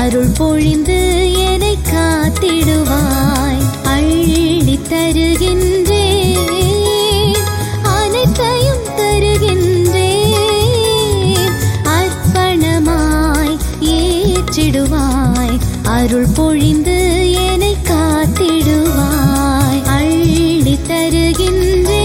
அருள் பொழிந்து என்னை காத்திடுவாய் அள்ளி தருகின்றேன் அனைத்தையும் தருகின்றேன் அர்ப்பணமாய் ஏற்றிடுவாய் அருள் பொழிந்து என்னை காத்திடுவாய் அள்ளி தருகின்றேன்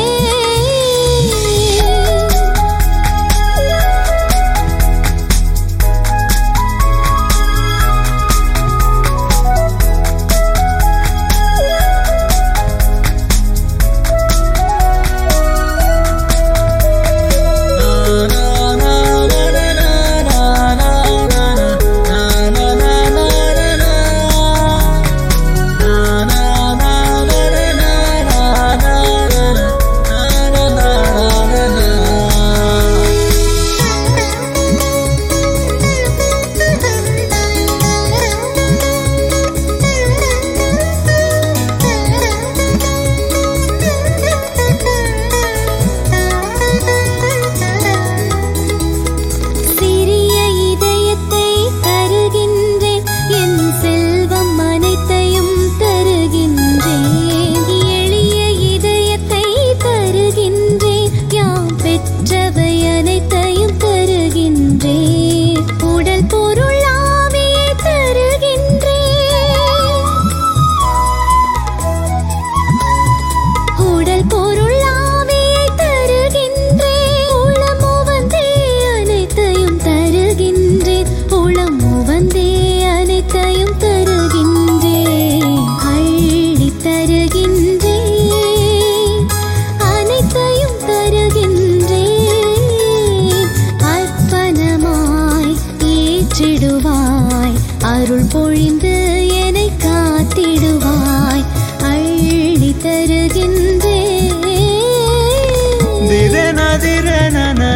சிறிய இதயத்தை தருகின்றேன் என் செல்வம் அனைத்தையும் தருகின்றேன் எளிய இதயத்தை தருகின்றேன் யாம் பெற்றவை அனைத்தையும் தருகின்றேன் உடல் பொருள் ஆவியை தருகின்றேன் உடல் பொருள் ஆவியை தருகின்றேன் உளம் உவந்தே அனைத்தையும் தருகின்றேன் உளம் உவந்தே அனைத்தையும் தருகின்றேன் அள்ளி தருகின்றேன் அனைத்தையும் தருகின்றேன் அர்ப்பணமாய் ஏற்றிடுவாய் அருள் பொழிந்து என்னை காத்திடுவாய் அள்ளி தருகின்றேன் திரன திரன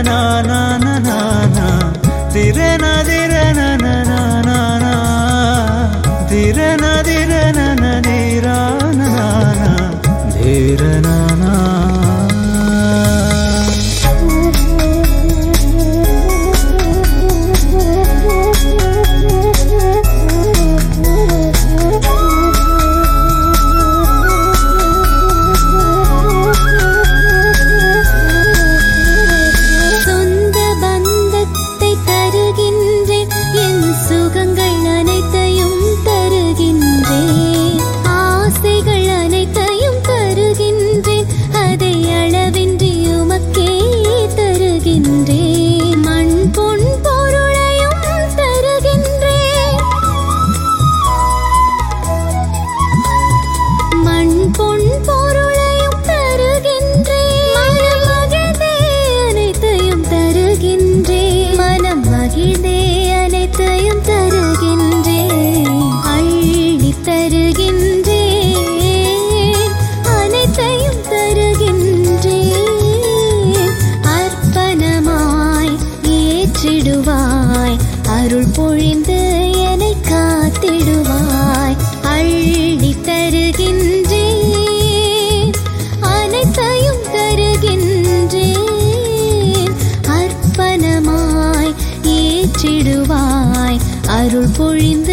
திரன திரன திரன திரன சொந்த பந்தத்தை தருகின்றேன் என் சுகங்கள் அனைத்தையும் தருகின்றேன் ஆசைகள் அனைத்தையும் தருகின்றேன் அதை அளவின்றி உமக்கே தருகின்றேன் மண் பொன் பொருளையும் தருகின்றேன் மண் பொன் பொருளையும் தருகின்றேன் மனம் மகிழ்ந்தே அனைத்தையும் தருகின்றேன் மனம் மகிழ்ந்தே அனைத்தையும் தருகின்றேன் அள்ளி தருகின்றேன் அனைத்தையும் தருகின்றேன் அர்ப்பணமாய் ஏற்றிடுவாய் அருள் பொழிந்து என்னை காத்திடுவாய் அள்ளி தருகின்றேன் அனைத்தையும் தருகின்றேன் அர்ப்பணமாய் ஏற்றிடுவாய் அருள் பொழிந்து